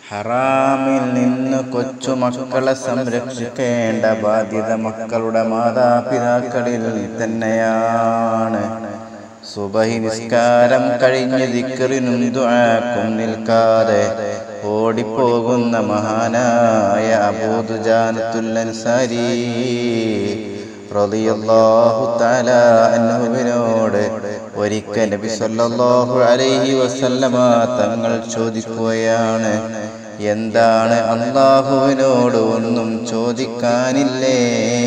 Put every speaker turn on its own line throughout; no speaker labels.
ഹറാമിൽ നിന്ന് കൊച്ചുമക്കളെ സംരക്ഷിക്കേണ്ട ബാധ്യത മക്കളുടെ മാതാപിതാക്കളിൽ തന്നെയാണ് സുബഹി നിസ്കാരം കഴിഞ്ഞ് ദിക്കറിനും ദുആക്കും നിൽക്കാതെ ഓടിപ്പോകുന്ന മഹാനായ അബൂദുജാനത്തുൽ അൻസാരി റളിയല്ലാഹു തആല അൻഹുവിനോട് ഒരിക്കൽ നബി സല്ലല്ലാഹു അലൈഹി വസല്ലമ തങ്ങൾ ചോദിക്കുകയാണ് എന്താണ് അള്ളാഹുവിനോട് ഒന്നും ചോദിക്കാനില്ലേ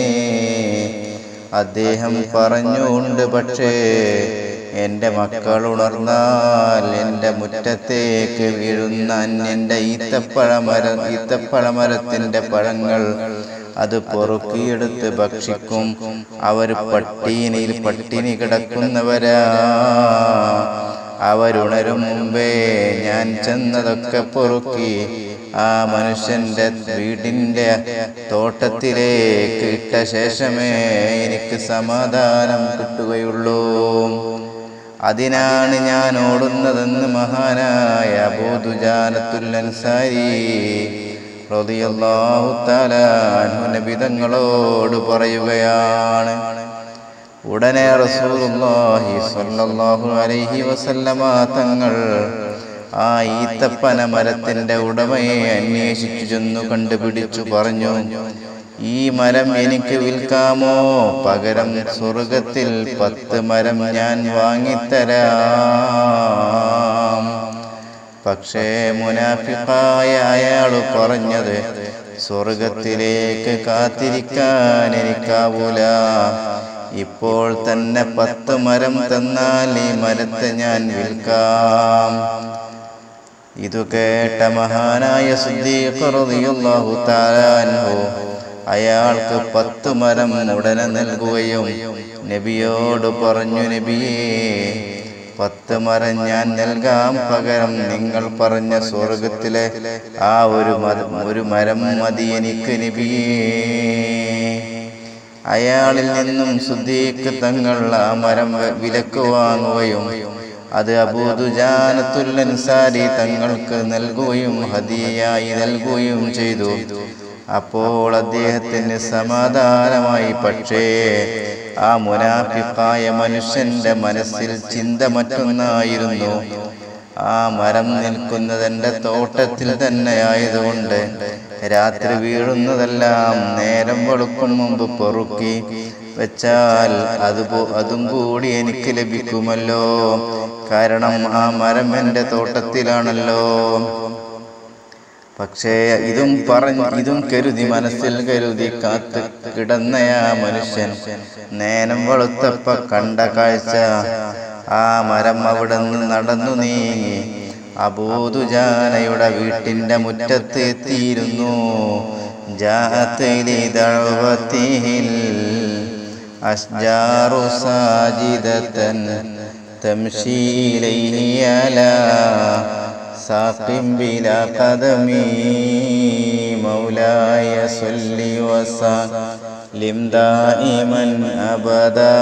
അദ്ദേഹം പറഞ്ഞുണ്ട് പക്ഷേ എൻ്റെ മക്കൾ ഉണർന്നാൽ എൻ്റെ മുറ്റത്തേക്ക് വീഴുന്ന അന്യൻ്റെ ഈത്തപ്പഴമര ഈത്തപ്പഴമരത്തിൻ്റെ പഴങ്ങൾ അത് പൊറുക്കിയെടുത്ത് ഭക്ഷിക്കും അവർ പട്ടിണിയിൽ പട്ടിണി കിടക്കുന്നവരാ അവരുണരും മുമ്പേ ഞാൻ ചെന്നതൊക്കെ പൊറുക്കി ആ മനുഷ്യന്റെ വീടിന്റെ തോട്ടത്തിലേക്ക് ഇട്ട ശേഷമേ എനിക്ക് സമാധാനം കിട്ടുകയുള്ളൂ അതിനാണ് ഞാൻ ഓടുന്നതെന്ന് മഹാനായ അബൂദുജാനത്തുൽ അൻസാരി റളിയല്ലാഹു തആല അൻഹു നബി തങ്ങളോട് പറയുകയാണ് ഉടനെ റസൂലുള്ളാഹി സ്വല്ലല്ലാഹു അലൈഹി വസല്ലമ തങ്ങൾ ആ ഈത്തപ്പന മരത്തിന്റെ ഉടമയെ അന്വേഷിച്ചു ചെന്നു കണ്ടുപിടിച്ചു പറഞ്ഞു ഈ മരം എനിക്ക് വിൽക്കാമോ പകരം സ്വർഗത്തിൽ പത്ത് മരം ഞാൻ വാങ്ങിത്തരാം പക്ഷേ മുനാഫിക്കായ അയാൾ പറഞ്ഞത് സ്വർഗത്തിലേക്ക് കാത്തിരിക്കാൻ എനിക്കാവൂല ഇപ്പോൾ തന്നെ പത്ത് മരം തന്നാൽ ഈ മരത്തെ ഞാൻ വിൽക്കാം ഇതു കേട്ട മഹാനായ സിദ്ദീഖ് റളിയല്ലാഹു തആല അൻഹു അയാൾക്ക് പത്ത് മരം ഉടനെ നൽകുകയും നബിയോട് പറഞ്ഞു നബിയേ പത്ത് മരം ഞാൻ നൽകാം പകരം നിങ്ങൾ പറഞ്ഞ സ്വർഗത്തിലെ ആ ഒരു മത- ഒരു മരം മതി എനിക്ക് നബിയേ അയാളിൽ നിന്നും സുദ്ദീഖ് തങ്ങൾ ആ മരം വ- വിലക്ക് വാങ്ങുകയും അത് അബൂദുജാനത്തുൽ അൻസാരി തങ്ങൾക്ക് നൽകുകയും ഹദിയായി നൽകുകയും ചെയ്തു അപ്പോൾ അദ്ദേഹത്തിന് സമാധാനമായി പക്ഷേ ആ മുനാഫിക്കായ മനുഷ്യന്റെ മനസ്സിൽ ചിന്ത മറ്റൊന്നായിരുന്നു ആ മരം നിൽക്കുന്നത് എൻ്റെ തോട്ടത്തിൽ തന്നെ ആയതുകൊണ്ട് രാത്രി വീഴുന്നതെല്ലാം നേരം വെളുക്കും മുമ്പ് പൊറുക്കി വെച്ചാൽ അത് പോ- അതും കൂടി എനിക്ക് ലഭിക്കുമല്ലോ കാരണം ആ മരം എൻ്റെ തോട്ടത്തിലാണല്ലോ പക്ഷേ ഇതും പറഞ്ഞ് ഇതും കരുതി മനസ്സിൽ കരുതി കാത്ത് കിടന്ന ആ മനുഷ്യൻ നേരം വെളുത്തപ്പ കണ്ട കാഴ്ച ആ മരം അവിടെ നിന്ന് നടന്നു നീങ്ങി അബൂദുജാനയുടെ വീട്ടിന്റെ മുറ്റത്ത് എത്തിയിരുന്നു ജാഅത്തിലി ദഅവതിഹിൽ അഷ്ജാറു സാജിദതൻ തംശി ഇലൈഹി അലാ ساق بلا قدم مولاي صل وسلم دائما أبدا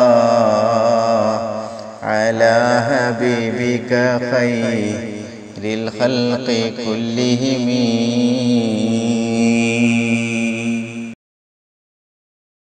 على حبيبك خير الخلق كلهم